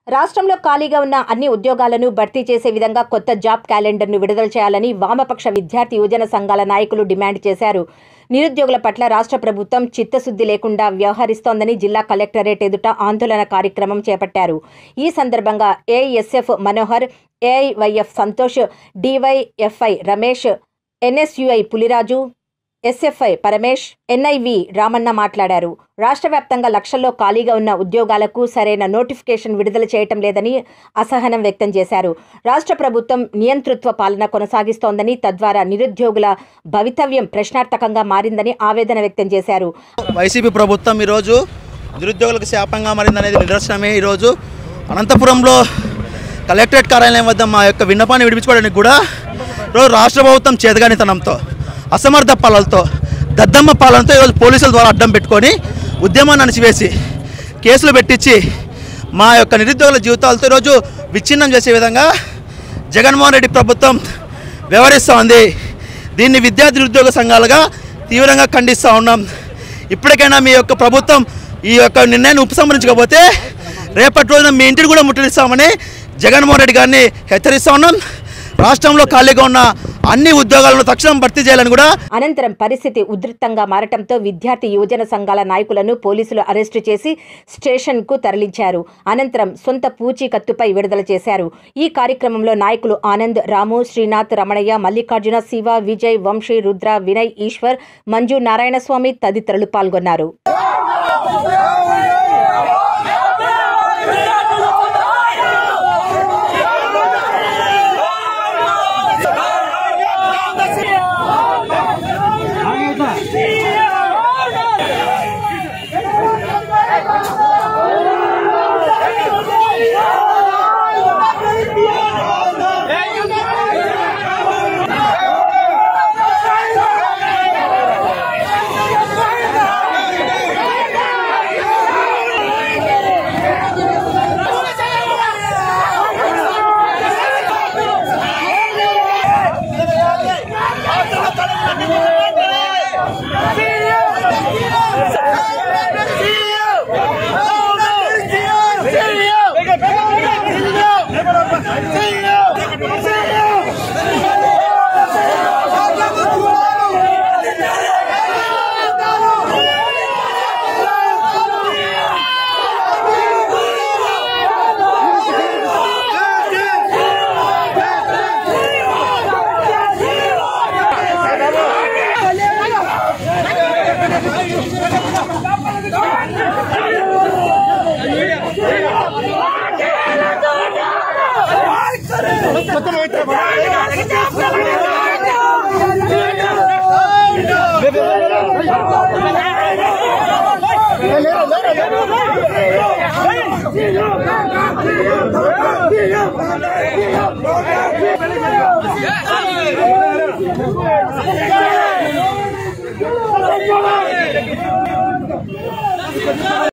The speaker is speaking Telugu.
రాష్ట్రంలో ఖాళీగా ఉన్న అన్ని ఉద్యోగాలను భర్తీ చేసే విధంగా కొత్త జాబ్ క్యాలెండర్ను విడుదల చేయాలని వామపక్ష విద్యార్థి యువజన సంఘాల నాయకులు డిమాండ్ చేశారు నిరుద్యోగుల పట్ల రాష్ట్ర ప్రభుత్వం చిత్తశుద్ధి లేకుండా వ్యవహరిస్తోందని జిల్లా కలెక్టరేట్ ఎదుట ఆందోళన కార్యక్రమం చేపట్టారు ఈ సందర్భంగా ASF Manohar AIYF Santosh DYFI Ramesh NSUI Puliraju SFI Paramesh NIV Ramanna మాట్లాడారు రాష్ట్ర వ్యాప్తంగా లక్షల్లో ఖాళీగా ఉన్న ఉద్యోగాలకు సరైన నోటిఫికేషన్ విడుదల చేయటం లేదని అసహనం వ్యక్తం చేశారు రాష్ట్ర ప్రభుత్వం నియంతృత్వ పాలన కొనసాగిస్తోందని తద్వారా నిరుద్యోగుల భవితవ్యం ప్రశ్నార్థకంగా మారిందని ఆవేదన వ్యక్తం చేశారు వైసీపీ ప్రభుత్వం ఈరోజు నిరుద్యోగులకు శాపంగా మారిందనేది నిదర్శనమే ఈరోజు అనంతపురంలో కలెక్టరేట్ కార్యాలయం వద్ద మా యొక్క విన్నపాన్ని విడిపించుకోవడానికి కూడా ఈరోజు రాష్ట్ర ప్రభుత్వం చేతగానితనంతో అసమర్థ పాలనతో దద్దమ్మ పాలనతో ఈరోజు పోలీసుల ద్వారా అడ్డం పెట్టుకొని ఉద్యమాన్ని అణచివేసి కేసులు పెట్టించి మా యొక్క నిరుద్యోగుల జీవితాలతో ఈరోజు విచ్ఛిన్నం చేసే విధంగా జగన్మోహన్ రెడ్డి ప్రభుత్వం వ్యవహరిస్తూ ఉంది దీన్ని విద్యార్థి నిరుద్యోగ సంఘాలుగా తీవ్రంగా ఖండిస్తూ ఉన్నాం ఇప్పటికైనా మీ యొక్క ప్రభుత్వం ఈ యొక్క నిర్ణయాన్ని ఉపసంహరించకపోతే రేపటి రోజున మీ ఇంటిని కూడా ముట్టడిస్తామని జగన్మోహన్ రెడ్డి గారిని హెచ్చరిస్తూ ఉన్నాం రాష్ట్రంలో ఖాళీగా ఉన్న అన్ని ఉద్యోగాలను తక్షణం భర్తీ చేయాలని కూడా అనంతరం పరిస్థితి ఉధృతంగా మారటంతో విద్యార్థి యువజన సంఘాల నాయకులను పోలీసులు అరెస్టు చేసి స్టేషన్కు తరలించారు అనంతరం సొంత పూచీకత్తుపై విడుదల చేశారు ఈ కార్యక్రమంలో నాయకులు ఆనంద్ రాము శ్రీనాథ్ రమణయ్య మల్లికార్జున శివ విజయ్ వంశీ రుద్ర వినయ్ ఈశ్వర్ మంజు నారాయణస్వామి తదితరులు పాల్గొన్నారు